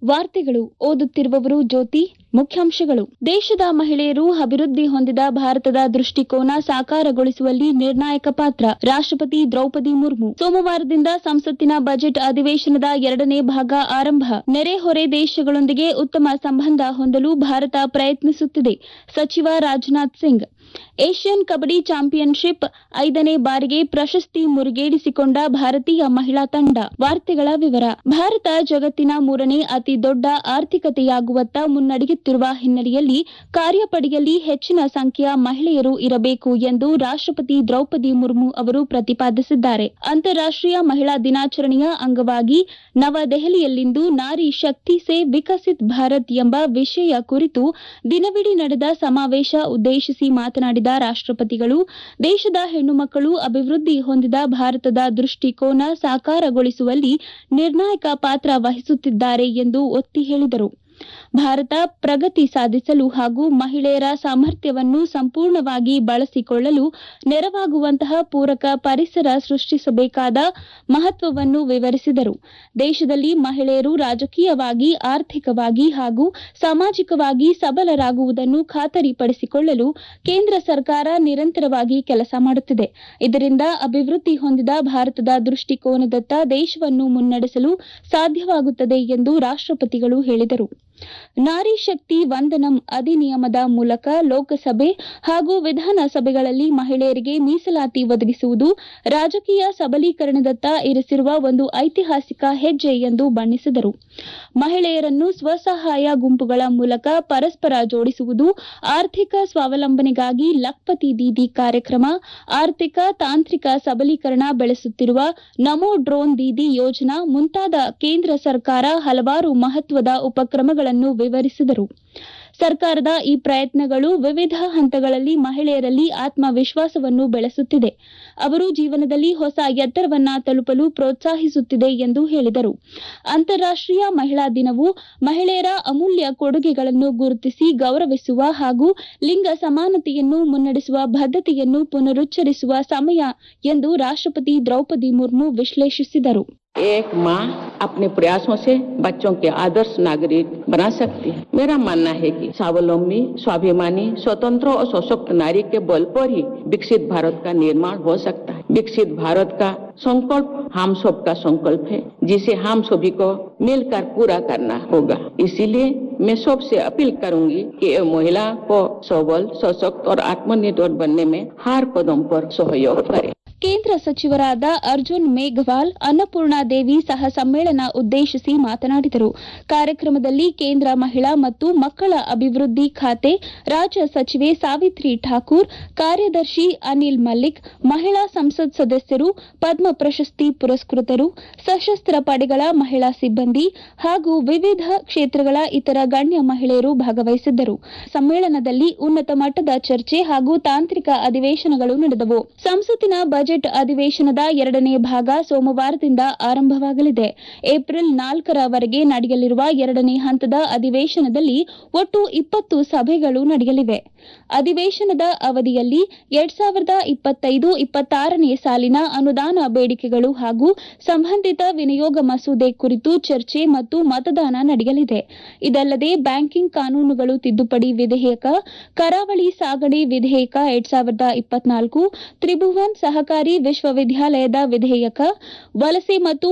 ವಾರ್ತೆಗಳು ಓದುತ್ತಿರುವವರು ಜ್ಯೋತಿ ಮುಖ್ಯಾಂಶಗಳು ದೇಶದ ಮಹಿಳೆಯರು ಅಭಿವೃದ್ಧಿ ಹೊಂದಿದ ಭಾರತದ ದೃಷ್ಟಿಕೋನ ಸಾಕಾರಗೊಳಿಸುವಲ್ಲಿ ನಿರ್ಣಾಯಕ ಪಾತ್ರ ರಾಷ್ಟ್ರಪತಿ ದ್ರೌಪದಿ ಮುರ್ಮು ಸೋಮವಾರದಿಂದ ಸಂಸತ್ತಿನ ಬಜೆಟ್ ಅಧಿವೇಶನದ ಎರಡನೇ ಭಾಗ ಆರಂಭ ನೆರೆಹೊರೆ ದೇಶಗಳೊಂದಿಗೆ ಉತ್ತಮ ಸಂಬಂಧ ಹೊಂದಲು ಭಾರತ ಪ್ರಯತ್ನಿಸುತ್ತಿದೆ ಸಚಿವ ರಾಜನಾಥ್ ಸಿಂಗ್ ಏಷ್ಯನ್ ಕಬಡ್ಡಿ ಚಾಂಪಿಯನ್ಶಿಪ್ ಐದನೇ ಬಾರಿಗೆ ಪ್ರಶಸ್ತಿ ಮುರುಗೇರಿಸಿಕೊಂಡ ಭಾರತೀಯ ಮಹಿಳಾ ತಂಡ ವಾರ್ತೆಗಳ ವಿವರ ಭಾರತ ಜಗತ್ತಿನ ಮೂರನೇ ಅತಿ ದೊಡ್ಡ ಆರ್ಥಿಕತೆಯಾಗುವತ್ತ ಮುನ್ನಡೆಯುತ್ತಿರುವ ಹಿನ್ನೆಲೆಯಲ್ಲಿ ಕಾರ್ಯಪಡೆಯಲ್ಲಿ ಹೆಚ್ಚಿನ ಸಂಖ್ಯೆಯ ಮಹಿಳೆಯರು ಇರಬೇಕು ಎಂದು ರಾಷ್ಟ್ರಪತಿ ದ್ರೌಪದಿ ಮುರ್ಮು ಅವರು ಪ್ರತಿಪಾದಿಸಿದ್ದಾರೆ ಅಂತಾರಾಷ್ಟೀಯ ಮಹಿಳಾ ದಿನಾಚರಣೆಯ ಅಂಗವಾಗಿ ನವದೆಹಲಿಯಲ್ಲಿಂದು ನಾರಿ ಶಕ್ತಿ ಸೇ ವಿಕಸಿತ್ ಭಾರತ್ ಎಂಬ ವಿಷಯ ಕುರಿತು ದಿನವಿಡೀ ನಡೆದ ಸಮಾವೇಶ ಉದ್ದೇಶಿಸಿ ಮಾತನಾಡಿದ ರಾಷ್ಟ್ರಪತಿಗಳು ದೇಶದ ಹೆಣ್ಣುಮಕ್ಕಳು ಅಭಿವೃದ್ಧಿ ಹೊಂದಿದ ಭಾರತದ ದೃಷ್ಟಿಕೋನ ಸಾಕಾರಗೊಳಿಸುವಲ್ಲಿ ನಿರ್ಣಾಯಕ ಪಾತ್ರ ವಹಿಸುತ್ತಿದ್ದಾರೆ ಎಂದು ಒತ್ತಿ ಹೇಳಿದರು ಭಾರತ ಪ್ರಗತಿ ಸಾಧಿಸಲು ಹಾಗೂ ಮಹಿಳೆಯರ ಸಾಮರ್ಥ್ಯವನ್ನು ಸಂಪೂರ್ಣವಾಗಿ ಬಳಸಿಕೊಳ್ಳಲು ನೆರವಾಗುವಂತಹ ಪೂರಕ ಪರಿಸರ ಸೃಷ್ಟಿಸಬೇಕಾದ ಮಹತ್ವವನ್ನು ವಿವರಿಸಿದರು ದೇಶದಲ್ಲಿ ಮಹಿಳೆಯರು ರಾಜಕೀಯವಾಗಿ ಆರ್ಥಿಕವಾಗಿ ಹಾಗೂ ಸಾಮಾಜಿಕವಾಗಿ ಸಬಲರಾಗುವುದನ್ನು ಖಾತರಿಪಡಿಸಿಕೊಳ್ಳಲು ಕೇಂದ್ರ ಸರ್ಕಾರ ನಿರಂತರವಾಗಿ ಕೆಲಸ ಮಾಡುತ್ತಿದೆ ಇದರಿಂದ ಅಭಿವೃದ್ಧಿ ಹೊಂದಿದ ಭಾರತದ ದೃಷ್ಟಿಕೋನದತ್ತ ದೇಶವನ್ನು ಮುನ್ನಡೆಸಲು ಸಾಧ್ಯವಾಗುತ್ತದೆ ಎಂದು ರಾಷ್ಟ್ರಪತಿಗಳು ಹೇಳಿದರು ನಾರಿ ಶಕ್ತಿ ವಂದನಂ ಅಧಿನಿಯಮದ ಮೂಲಕ ಲೋಕಸಭೆ ಹಾಗೂ ವಿಧಾನಸಭೆಗಳಲ್ಲಿ ಮಹಿಳೆಯರಿಗೆ ಮೀಸಲಾತಿ ಒದಗಿಸುವುದು ರಾಜಕೀಯ ಸಬಲೀಕರಣದತ್ತ ಇರಿಸಿರುವ ಒಂದು ಐತಿಹಾಸಿಕ ಹೆಜ್ಜೆ ಎಂದು ಬಣ್ಣಿಸಿದರು ಮಹಿಳೆಯರನ್ನು ಸ್ವಸಹಾಯ ಗುಂಪುಗಳ ಮೂಲಕ ಪರಸ್ಪರ ಜೋಡಿಸುವುದು ಆರ್ಥಿಕ ಸ್ವಾವಲಂಬನೆಗಾಗಿ ಲಖ್ಪತಿ ದೀದಿ ಕಾರ್ಯಕ್ರಮ ಆರ್ಥಿಕ ತಾಂತ್ರಿಕ ಸಬಲೀಕರಣ ಬೆಳೆಸುತ್ತಿರುವ ನಮೋ ಡ್ರೋನ್ ದೀದಿ ಯೋಜನಾ ಮುಂತಾದ ಕೇಂದ್ರ ಸರ್ಕಾರ ಹಲವಾರು ಮಹತ್ವದ ಉಪಕ್ರಮಗಳನ್ನು ವಿವರಿಸಿದರು ಸರ್ಕಾರದ ಈ ಪ್ರಯತ್ನಗಳು ವಿವಿಧ ಹಂತಗಳಲ್ಲಿ ಮಹಿಳೆಯರಲ್ಲಿ ಆತ್ಮವಿಶ್ವಾಸವನ್ನು ಬೆಳೆಸುತ್ತಿದೆ ಅವರು ಜೀವನದಲ್ಲಿ ಹೊಸ ಎತ್ತರವನ್ನ ತಲುಪಲು ಪ್ರೋತ್ಸಾಹಿಸುತ್ತಿದೆ ಎಂದು ಹೇಳಿದರು ಅಂತಾರಾಷ್ಟೀಯ ಮಹಿಳಾ ದಿನವು ಮಹಿಳೆಯರ ಅಮೂಲ್ಯ ಕೊಡುಗೆಗಳನ್ನು ಗುರುತಿಸಿ ಗೌರವಿಸುವ ಹಾಗೂ ಲಿಂಗ ಸಮಾನತೆಯನ್ನು ಮುನ್ನಡೆಸುವ ಬದ್ಧತೆಯನ್ನು ಪುನರುಚ್ಚರಿಸುವ ಸಮಯ ಎಂದು ರಾಷ್ಟ್ರಪತಿ ದ್ರೌಪದಿ ಮುರ್ಮು ವಿಶ್ಲೇಷಿಸಿದರು एक माँ अपने प्रयासों से बच्चों के आदर्श नागरिक बना सकती है मेरा मानना है कि स्वावलंबी स्वाभिमानी स्वतंत्र और सशक्त नारी के बल पर ही विकसित भारत का निर्माण हो सकता है विकसित भारत का संकल्प हम सब का संकल्प है जिसे हम सभी को मिलकर पूरा करना होगा इसीलिए मैं सबसे अपील करूंगी कि ये महिला को सबल सशक्त और आत्मनिर्भर बनने में हर कदम पर सहयोग करें ಕೇಂದ್ರ ಸಚಿವರಾದ ಅರ್ಜುನ್ ಮೇಘವಾಲ್ ಅನ್ನಪೂರ್ಣಾ ದೇವಿ ಸಹ ಸಮ್ಮೇಳನ ಉದ್ದೇಶಿಸಿ ಮಾತನಾಡಿದರು ಕಾರ್ಯಕ್ರಮದಲ್ಲಿ ಕೇಂದ್ರ ಮಹಿಳಾ ಮತ್ತು ಮಕ್ಕಳ ಅಭಿವೃದ್ಧಿ ಖಾತೆ ರಾಜ್ಯ ಸಚಿವೆ ಸಾವಿತ್ರಿ ಠಾಕೂರ್ ಕಾರ್ಯದರ್ಶಿ ಅನಿಲ್ ಮಲ್ಲಿಕ್ ಮಹಿಳಾ ಸಂಸತ್ ಸದಸ್ಯರು ಪದ್ಮ ಪ್ರಶಸ್ತಿ ಪುರಸ್ಕೃತರು ಸಶಸ್ತ್ರ ಪಡೆಗಳ ಮಹಿಳಾ ಸಿಬ್ಬಂದಿ ಹಾಗೂ ವಿವಿಧ ಕ್ಷೇತ್ರಗಳ ಇತರ ಗಣ್ಯ ಮಹಿಳೆಯರು ಭಾಗವಹಿಸಿದ್ದರು ಸಮ್ಮೇಳನದಲ್ಲಿ ಉನ್ನತ ಮಟ್ಟದ ಚರ್ಚೆ ಹಾಗೂ ತಾಂತ್ರಿಕ ಅಧಿವೇಶನಗಳು ನಡೆದವು ಸಂಸತ್ತಿನ ಬಜೆಟ್ ಅಧಿವೇಶನದ ಎರಡನೇ ಭಾಗ ಸೋಮವಾರದಿಂದ ಆರಂಭವಾಗಲಿದೆ ಏಪ್ರಿಲ್ ನಾಲ್ಕರವರೆಗೆ ನಡೆಯಲಿರುವ ಎರಡನೇ ಹಂತದ ಅಧಿವೇಶನದಲ್ಲಿ ಒಟ್ಟು ಇಪ್ಪತ್ತು ಸಭೆಗಳು ನಡೆಯಲಿವೆ ಅಧಿವೇಶನದ ಅವಧಿಯಲ್ಲಿ ಎರಡ್ ಸಾವಿರದ ಇಪ್ಪತ್ತೈದು ಇಪ್ಪತ್ತಾರನೇ ಸಾಲಿನ ಅನುದಾನ ಬೇಡಿಕೆಗಳು ಹಾಗೂ ಸಂಬಂಧಿತ ವಿನಿಯೋಗ ಮಸೂದೆ ಕುರಿತು ಚರ್ಚೆ ಮತ್ತು ಮತದಾನ ನಡೆಯಲಿದೆ ಇದಲ್ಲದೆ ಬ್ಯಾಂಕಿಂಗ್ ಕಾನೂನುಗಳು ತಿದ್ದುಪಡಿ ವಿಧೇಯಕ ಕರಾವಳಿ ಸಾಗಣೆ ವಿಧೇಯಕ ಎರಡ್ ಸಾವಿರದ ಇಪ್ಪತ್ನಾಲ್ಕು ತ್ರಿಭುವನ್ ಸಹಕಾರಿ ವಿಶ್ವವಿದ್ಯಾಲಯದ ವಿಧೇಯಕ ವಲಸೆ ಮತ್ತು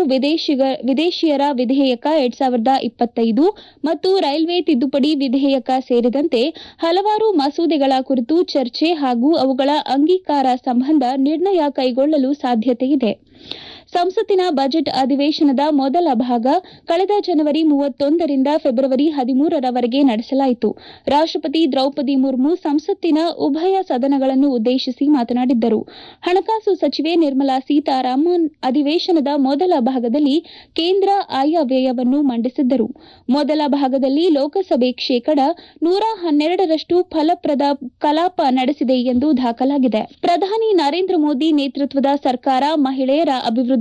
ವಿದೇಶಿಯರ ವಿಧೇಯಕ ಎರಡ್ ಸಾವಿರದ ಇಪ್ಪತ್ತೈದು ಮತ್ತು ರೈಲ್ವೆ ತಿದ್ದುಪಡಿ ವಿಧೇಯಕ ಸೇರಿದಂತೆ ಹಲವಾರು ಮಸೂದೆಗಳ ಕುರಿತು ಚರ್ಚೆ ಹಾಗೂ ಅವುಗಳ ಅಂಗೀಕಾರ ಸಂಬಂಧ ನಿರ್ಣಯ ಕೈಗೊಳ್ಳಲು ಸಾಧ್ಯತೆಯಿದೆ ಸಂಸತ್ತಿನ ಬಜೆಟ್ ಅಧಿವೇಶನದ ಮೊದಲ ಭಾಗ ಕಳೆದ ಜನವರಿ ಮೂವತ್ತೊಂದರಿಂದ ಫೆಬ್ರವರಿ ಹದಿಮೂರರವರೆಗೆ ನಡೆಸಲಾಯಿತು ರಾಷ್ಟ್ರಪತಿ ದ್ರೌಪದಿ ಮುರ್ಮು ಸಂಸತ್ತಿನ ಉಭಯ ಸದನಗಳನ್ನು ಉದ್ದೇಶಿಸಿ ಮಾತನಾಡಿದ್ದರು ಹಣಕಾಸು ಸಚಿವೆ ನಿರ್ಮಲಾ ಸೀತಾರಾಮನ್ ಅಧಿವೇಶನದ ಮೊದಲ ಭಾಗದಲ್ಲಿ ಕೇಂದ್ರ ಆಯವ್ಯಯವನ್ನು ಮಂಡಿಸಿದ್ದರು ಮೊದಲ ಭಾಗದಲ್ಲಿ ಲೋಕಸಭೆ ಶೇಕಡ ನೂರ ಹನ್ನೆರಡರಷ್ಟು ಫಲಪ್ರದ ಕಲಾಪ ನಡೆಸಿದೆ ಎಂದು ದಾಖಲಾಗಿದೆ ಪ್ರಧಾನಿ ನರೇಂದ್ರ ಮೋದಿ ನೇತೃತ್ವದ ಸರ್ಕಾರ ಮಹಿಳೆಯರ ಅಭಿವೃದ್ಧಿ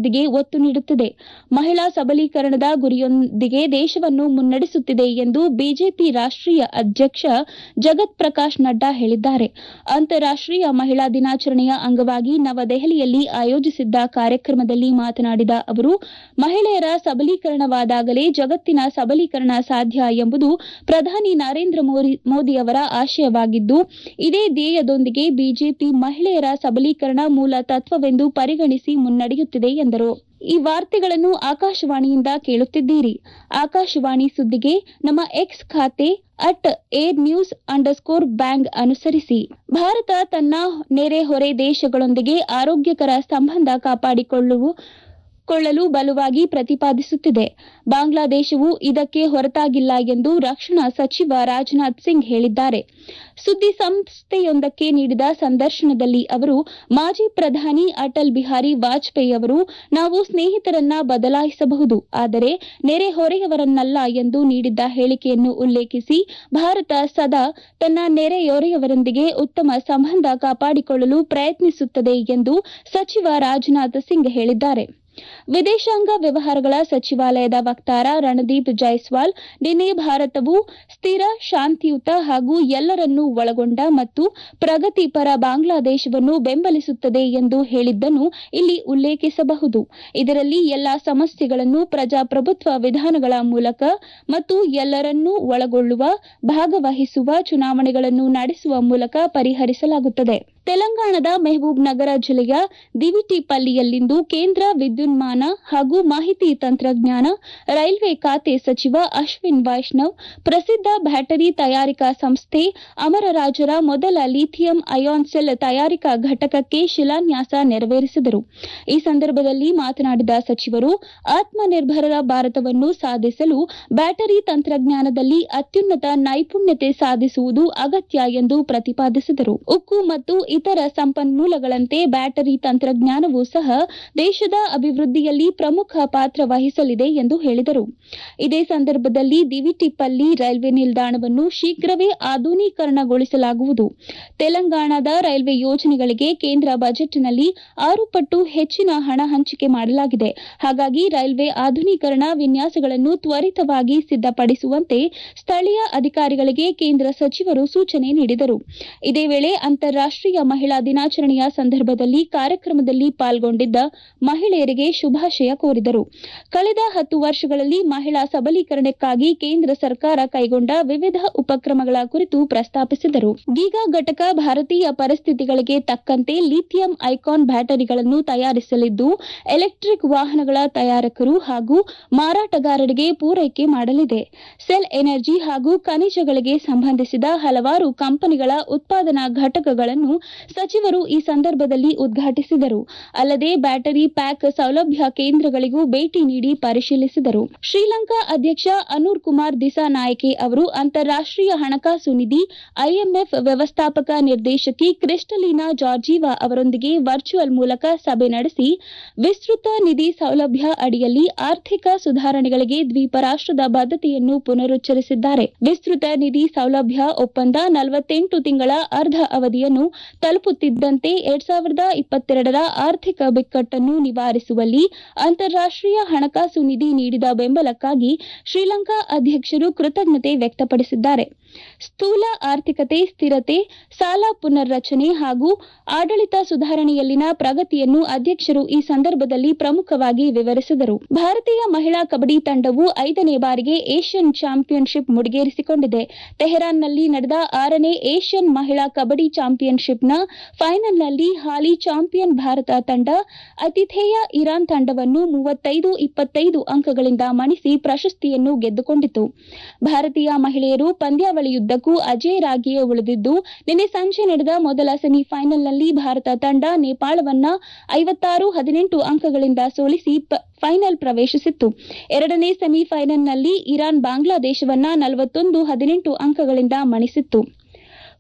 ಅಭಿವೃದ್ಧಿಗೆ ಒತ್ತು ನೀಡುತ್ತಿದೆ ಮಹಿಳಾ ಸಬಲೀಕರಣದ ಗುರಿಯೊಂದಿಗೆ ದೇಶವನ್ನು ಮುನ್ನಡೆಸುತ್ತಿದೆ ಎಂದು ಬಿಜೆಪಿ ರಾಷ್ಟೀಯ ಅಧ್ಯಕ್ಷ ಜಗತ್ ಪ್ರಕಾಶ್ ನಡ್ಡಾ ಹೇಳಿದ್ದಾರೆ ಅಂತಾರಾಷ್ಟೀಯ ಮಹಿಳಾ ದಿನಾಚರಣೆಯ ಅಂಗವಾಗಿ ನವದೆಹಲಿಯಲ್ಲಿ ಆಯೋಜಿಸಿದ್ದ ಕಾರ್ಯಕ್ರಮದಲ್ಲಿ ಮಾತನಾಡಿದ ಅವರು ಮಹಿಳೆಯರ ಸಬಲೀಕರಣವಾದಾಗಲೇ ಜಗತ್ತಿನ ಸಬಲೀಕರಣ ಸಾಧ್ಯ ಎಂಬುದು ಪ್ರಧಾನಿ ನರೇಂದ್ರ ಮೋದಿಯವರ ಆಶಯವಾಗಿದ್ದು ಇದೇ ಧ್ಯೇಯದೊಂದಿಗೆ ಬಿಜೆಪಿ ಮಹಿಳೆಯರ ಸಬಲೀಕರಣ ಮೂಲ ತತ್ವವೆಂದು ಪರಿಗಣಿಸಿ ಮುನ್ನಡೆಯುತ್ತಿದೆ ಎಂದರು ಈ ವಾರ್ತೆಗಳನ್ನು ಆಕಾಶವಾಣಿಯಿಂದ ಕೇಳುತ್ತಿದ್ದೀರಿ ಆಕಾಶವಾಣಿ ಸುದ್ದಿಗೆ ನಮ್ಮ ಎಕ್ಸ್ ಖಾತೆ at air news underscore bang ಅನುಸರಿಸಿ ಭಾರತ ತನ್ನ ನೆರೆಹೊರೆ ದೇಶಗಳೊಂದಿಗೆ ಆರೋಗ್ಯಕರ ಸಂಬಂಧ ಕಾಪಾಡಿಕೊಳ್ಳುವ ಕೊಳ್ಳಲು ಬಲವಾಗಿ ಪ್ರತಿಪಾದಿಸುತ್ತಿದೆ ಬಾಂಗ್ಲಾದೇಶವು ಇದಕ್ಕೆ ಹೊರತಾಗಿಲ್ಲ ಎಂದು ರಕ್ಷಣಾ ಸಚಿವ ರಾಜನಾಥ್ ಸಿಂಗ್ ಹೇಳಿದ್ದಾರೆ ಸುದ್ದಿ ಸಂಸ್ಥೆಯೊಂದಕ್ಕೆ ನೀಡಿದ ಸಂದರ್ಶನದಲ್ಲಿ ಅವರು ಮಾಜಿ ಪ್ರಧಾನಿ ಅಟಲ್ ಬಿಹಾರಿ ವಾಜಪೇಯಿ ಅವರು ನಾವು ಸ್ನೇಹಿತರನ್ನ ಬದಲಾಯಿಸಬಹುದು ಆದರೆ ನೆರೆಹೊರೆಯವರನ್ನಲ್ಲ ಎಂದು ನೀಡಿದ್ದ ಹೇಳಿಕೆಯನ್ನು ಉಲ್ಲೇಖಿಸಿ ಭಾರತ ಸದಾ ತನ್ನ ನೆರೆಹೊರೆಯವರೊಂದಿಗೆ ಉತ್ತಮ ಸಂಬಂಧ ಕಾಪಾಡಿಕೊಳ್ಳಲು ಪ್ರಯತ್ನಿಸುತ್ತದೆ ಎಂದು ಸಚಿವ ರಾಜನಾಥ್ ಸಿಂಗ್ ಹೇಳಿದ್ದಾರೆ ವಿದೇಶಾಂಗ ವ್ಯವಹಾರಗಳ ಸಚಿವಾಲಯದ ವಕ್ತಾರ ರಣದೀಪ್ ಜೈಸ್ವಾಲ್ ನಿನ್ನೆ ಭಾರತವು ಸ್ಥಿರ ಶಾಂತಿಯುತ ಹಾಗೂ ಎಲ್ಲರನ್ನೂ ಒಳಗೊಂಡ ಮತ್ತು ಪ್ರಗತಿಪರ ಬಾಂಗ್ಲಾದೇಶವನ್ನು ಬೆಂಬಲಿಸುತ್ತದೆ ಎಂದು ಹೇಳಿದ್ದನ್ನು ಇಲ್ಲಿ ಉಲ್ಲೇಖಿಸಬಹುದು ಇದರಲ್ಲಿ ಎಲ್ಲಾ ಸಮಸ್ಯೆಗಳನ್ನು ಪ್ರಜಾಪ್ರಭುತ್ವ ವಿಧಾನಗಳ ಮೂಲಕ ಮತ್ತು ಎಲ್ಲರನ್ನೂ ಒಳಗೊಳ್ಳುವ ಭಾಗವಹಿಸುವ ಚುನಾವಣೆಗಳನ್ನು ನಡೆಸುವ ಮೂಲಕ ಪರಿಹರಿಸಲಾಗುತ್ತದೆ ತೆಲಂಗಾಣದ ಮೆಹಬೂಬ್ ನಗರ ಜಿಲ್ಲೆಯ ದಿವಿಟಿಪಲ್ಲಿಯಲ್ಲಿಂದು ಕೇಂದ್ರ ವಿದ್ಯುನ್ಮಾನ ಹಾಗೂ ಮಾಹಿತಿ ತಂತ್ರಜ್ಞಾನ ರೈಲ್ವೆ ಖಾತೆ ಸಚಿವ ಅಶ್ವಿನ್ ವೈಷ್ಣವ್ ಪ್ರಸಿದ್ದ ಬ್ಯಾಟರಿ ತಯಾರಿಕಾ ಸಂಸ್ಥೆ ಅಮರರಾಜರ ಮೊದಲ ಲಿಥಿಯಂ ಅಯಾನ್ ಸೆಲ್ ತಯಾರಿಕಾ ಘಟಕಕ್ಕೆ ಶಿಲಾನ್ಯಾಸ ನೆರವೇರಿಸಿದರು ಈ ಸಂದರ್ಭದಲ್ಲಿ ಮಾತನಾಡಿದ ಸಚಿವರು ಆತ್ಮನಿರ್ಭರ ಭಾರತವನ್ನು ಸಾಧಿಸಲು ಬ್ಯಾಟರಿ ತಂತ್ರಜ್ಞಾನದಲ್ಲಿ ಅತ್ಯುನ್ನತ ನೈಪುಣ್ಯತೆ ಸಾಧಿಸುವುದು ಅಗತ್ಯ ಎಂದು ಪ್ರತಿಪಾದಿಸಿದರು ಉಕ್ಕು ಮತ್ತು ಇತರ ಸಂಪನ್ಮೂಲಗಳಂತೆ ಬ್ಯಾಟರಿ ತಂತ್ರಜ್ಞಾನವೂ ಸಹ ದೇಶದ ಅಭಿವೃದ್ಧಿಯಲ್ಲಿ ಪ್ರಮುಖ ಪಾತ್ರ ವಹಿಸಲಿದೆ ಎಂದು ಹೇಳಿದರು ಇದೇ ಸಂದರ್ಭದಲ್ಲಿ ದಿವಿಟಿಪಲ್ಲಿ ರೈಲ್ವೆ ನಿಲ್ದಾಣವನ್ನು ಶೀಘ್ರವೇ ಆಧುನೀಕರಣಗೊಳಿಸಲಾಗುವುದು ತೆಲಂಗಾಣದ ರೈಲ್ವೆ ಯೋಜನೆಗಳಿಗೆ ಕೇಂದ್ರ ಬಜೆಟ್ನಲ್ಲಿ ಆರು ಪಟ್ಟು ಹೆಚ್ಚಿನ ಹಣ ಹಂಚಿಕೆ ಮಾಡಲಾಗಿದೆ ಹಾಗಾಗಿ ರೈಲ್ವೆ ಆಧುನೀಕರಣ ವಿನ್ಯಾಸಗಳನ್ನು ತ್ವರಿತವಾಗಿ ಸಿದ್ದಪಡಿಸುವಂತೆ ಸ್ಥಳೀಯ ಅಧಿಕಾರಿಗಳಿಗೆ ಕೇಂದ್ರ ಸಚಿವರು ಸೂಚನೆ ನೀಡಿದರು ಇದೇ ವೇಳೆ ಅಂತಾರಾಷ್ಟೀಯ ಮಹಿಳಾ ದಿನಾಚರಣೆಯ ಸಂದರ್ಭದಲ್ಲಿ ಕಾರ್ಯಕ್ರಮದಲ್ಲಿ ಪಾಲ್ಗೊಂಡಿದ್ದ ಮಹಿಳೆಯರಿಗೆ ಶುಭಾಶಯ ಕೋರಿದರು ಕಳೆದ ಹತ್ತು ವರ್ಷಗಳಲ್ಲಿ ಮಹಿಳಾ ಸಬಲೀಕರಣಕ್ಕಾಗಿ ಕೇಂದ್ರ ಸರ್ಕಾರ ಕೈಗೊಂಡ ವಿವಿಧ ಉಪಕ್ರಮಗಳ ಕುರಿತು ಪ್ರಸ್ತಾಪಿಸಿದರು ಗೀಗಾ ಘಟಕ ಭಾರತೀಯ ಪರಿಸ್ಥಿತಿಗಳಿಗೆ ತಕ್ಕಂತೆ ಲಿಥಿಯಂ ಐಕಾನ್ ಬ್ಯಾಟರಿಗಳನ್ನು ತಯಾರಿಸಲಿದ್ದು ಎಲೆಕ್ಟ್ರಿಕ್ ವಾಹನಗಳ ತಯಾರಕರು ಹಾಗೂ ಮಾರಾಟಗಾರರಿಗೆ ಪೂರೈಕೆ ಮಾಡಲಿದೆ ಸೆಲ್ ಎನರ್ಜಿ ಹಾಗೂ ಖನಿಜಗಳಿಗೆ ಸಂಬಂಧಿಸಿದ ಹಲವಾರು ಕಂಪನಿಗಳ ಉತ್ಪಾದನಾ ಘಟಕಗಳನ್ನು ಸಚಿವರು ಈ ಸಂದರ್ಭದಲ್ಲಿ ಉದ್ಘಾಟಿಸಿದರು ಅಲ್ಲದೆ ಬ್ಯಾಟರಿ ಪ್ಯಾಕ್ ಸೌಲಭ್ಯ ಕೇಂದ್ರಗಳಿಗೂ ಭೇಟಿ ನೀಡಿ ಪರಿಶೀಲಿಸಿದರು ಶ್ರೀಲಂಕಾ ಅಧ್ಯಕ್ಷ ಅನೂರ್ ಕುಮಾರ್ ದಿಸಾನಾಯಕೆ ಅವರು ಅಂತಾರಾಷ್ಟೀಯ ಹಣಕಾಸು ನಿಧಿ ಐಎಂಎಫ್ ವ್ಯವಸ್ಥಾಪಕ ನಿರ್ದೇಶಕಿ ಕ್ರಿಸ್ಟಲಿನಾ ಜಾರ್ಜಿವಾ ಅವರೊಂದಿಗೆ ವರ್ಚುವಲ್ ಮೂಲಕ ಸಭೆ ನಡೆಸಿ ವಿಸ್ತೃತ ನಿಧಿ ಸೌಲಭ್ಯ ಅಡಿಯಲ್ಲಿ ಆರ್ಥಿಕ ಸುಧಾರಣೆಗಳಿಗೆ ದ್ವೀಪ ರಾಷ್ಟದ ಬದ್ಧತೆಯನ್ನು ಪುನರುಚ್ಚರಿಸಿದ್ದಾರೆ ವಿಸ್ತೃತ ನಿಧಿ ಸೌಲಭ್ಯ ಒಪ್ಪಂದ ನಲವತ್ತೆಂಟು ತಿಂಗಳ ಅರ್ಧ ಅವಧಿಯನ್ನು ತಲುಪುತ್ತಿದ್ದಂತೆ ಎರಡ್ ಸಾವಿರದ ಇಪ್ಪತ್ತೆರಡರ ಆರ್ಥಿಕ ಬಿಕ್ಕಟ್ಟನ್ನು ನಿವಾರಿಸುವಲ್ಲಿ ಅಂತಾರಾಷ್ಟೀಯ ಹಣಕಾಸು ನಿಧಿ ನೀಡಿದ ಬೆಂಬಲಕ್ಕಾಗಿ ಶ್ರೀಲಂಕಾ ಅಧ್ಯಕ್ಷರು ಕೃತಜ್ಞತೆ ವ್ಯಕ್ತಪಡಿಸಿದ್ದಾರೆ ಸ್ಥೂಲ ಆರ್ಥಿಕತೆ ಸ್ಥಿರತೆ ಸಾಲ ಪುನರ್ರಚನೆ ಹಾಗೂ ಆಡಳಿತ ಸುಧಾರಣೆಯಲ್ಲಿನ ಪ್ರಗತಿಯನ್ನು ಅಧ್ಯಕ್ಷರು ಈ ಸಂದರ್ಭದಲ್ಲಿ ಪ್ರಮುಖವಾಗಿ ವಿವರಿಸಿದರು ಭಾರತೀಯ ಮಹಿಳಾ ಕಬಡ್ಡಿ ತಂಡವು ಐದನೇ ಬಾರಿಗೆ ಏಷ್ಯನ್ ಚಾಂಪಿಯನ್ಶಿಪ್ ಮುಡಿಗೇರಿಸಿಕೊಂಡಿದೆ ತೆಹರಾನ್ನಲ್ಲಿ ನಡೆದ ಆರನೇ ಏಷ್ಯನ್ ಮಹಿಳಾ ಕಬಡ್ಡಿ ಚಾಂಪಿಯನ್ಶಿಪ್ನ ಫೈನಲ್ನಲ್ಲಿ ಹಾಲಿ ಚಾಂಪಿಯನ್ ಭಾರತ ತಂಡ ಅತಿಥೇಯ ಇರಾನ್ ತಂಡವನ್ನು ಮೂವತ್ತೈದು ಇಪ್ಪತ್ತೈದು ಅಂಕಗಳಿಂದ ಮಣಿಸಿ ಪ್ರಶಸ್ತಿಯನ್ನು ಗೆದ್ದುಕೊಂಡಿತು ಭಾರತೀಯ ಮಹಿಳೆಯರು ಪಂದ್ಯಾವಳಿಯುದ್ದಕ್ಕೂ ಅಜೇಯರಾಗಿಯೇ ಉಳಿದಿದ್ದು ನಿನ್ನೆ ಸಂಜೆ ನಡೆದ ಮೊದಲ ಸೆಮಿಫೈನಲ್ನಲ್ಲಿ ಭಾರತ ತಂಡ ನೇಪಾಳವನ್ನ ಐವತ್ತಾರು ಹದಿನೆಂಟು ಅಂಕಗಳಿಂದ ಸೋಲಿಸಿ ಫೈನಲ್ ಪ್ರವೇಶಿಸಿತ್ತು ಎರಡನೇ ಸೆಮಿಫೈನಲ್ನಲ್ಲಿ ಇರಾನ್ ಬಾಂಗ್ಲಾದೇಶವನ್ನ ನಲವತ್ತೊಂದು ಹದಿನೆಂಟು ಅಂಕಗಳಿಂದ ಮಣಿಸಿತ್ತು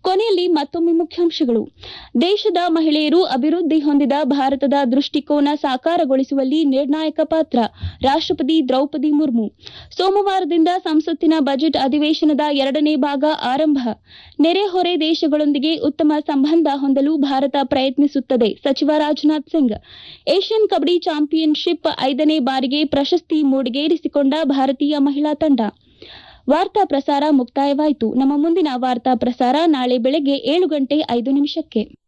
ಕೊನೆಯಲ್ಲಿ ಮತ್ತೊಮ್ಮೆ ಮುಖ್ಯಾಂಶಗಳು ದೇಶದ ಮಹಿಳೆಯರು ಅಭಿವೃದ್ಧಿ ಹೊಂದಿದ ಭಾರತದ ದೃಷ್ಟಿಕೋನ ಸಾಕಾರಗೊಳಿಸುವಲ್ಲಿ ನಿರ್ಣಾಯಕ ಪಾತ್ರ ರಾಷ್ಟಪತಿ ದ್ರೌಪದಿ ಮುರ್ಮು ಸೋಮವಾರದಿಂದ ಸಂಸತ್ತಿನ ಬಜೆಟ್ ಅಧಿವೇಶನದ ಎರಡನೇ ಭಾಗ ಆರಂಭ ನೆರೆಹೊರೆ ದೇಶಗಳೊಂದಿಗೆ ಉತ್ತಮ ಸಂಬಂಧ ಹೊಂದಲು ಭಾರತ ಪ್ರಯತ್ನಿಸುತ್ತದೆ ಸಚಿವ ರಾಜನಾಥ್ ಸಿಂಗ್ ಏಷ್ಯನ್ ಕಬಡ್ಡಿ ಚಾಂಪಿಯನ್ಶಿಪ್ ಐದನೇ ಬಾರಿಗೆ ಪ್ರಶಸ್ತಿ ಮೂಡಿಗೇರಿಸಿಕೊಂಡ ಭಾರತೀಯ ಮಹಿಳಾ ತಂಡ ವಾರ್ತಾ ಪ್ರಸಾರ ಮುಕ್ತಾಯವಾಯಿತು ನಮ್ಮ ಮುಂದಿನ ವಾರ್ತಾ ಪ್ರಸಾರ ನಾಳೆ ಬೆಳಗ್ಗೆ ಏಳು ಗಂಟೆ ಐದು ನಿಮಿಷಕ್ಕೆ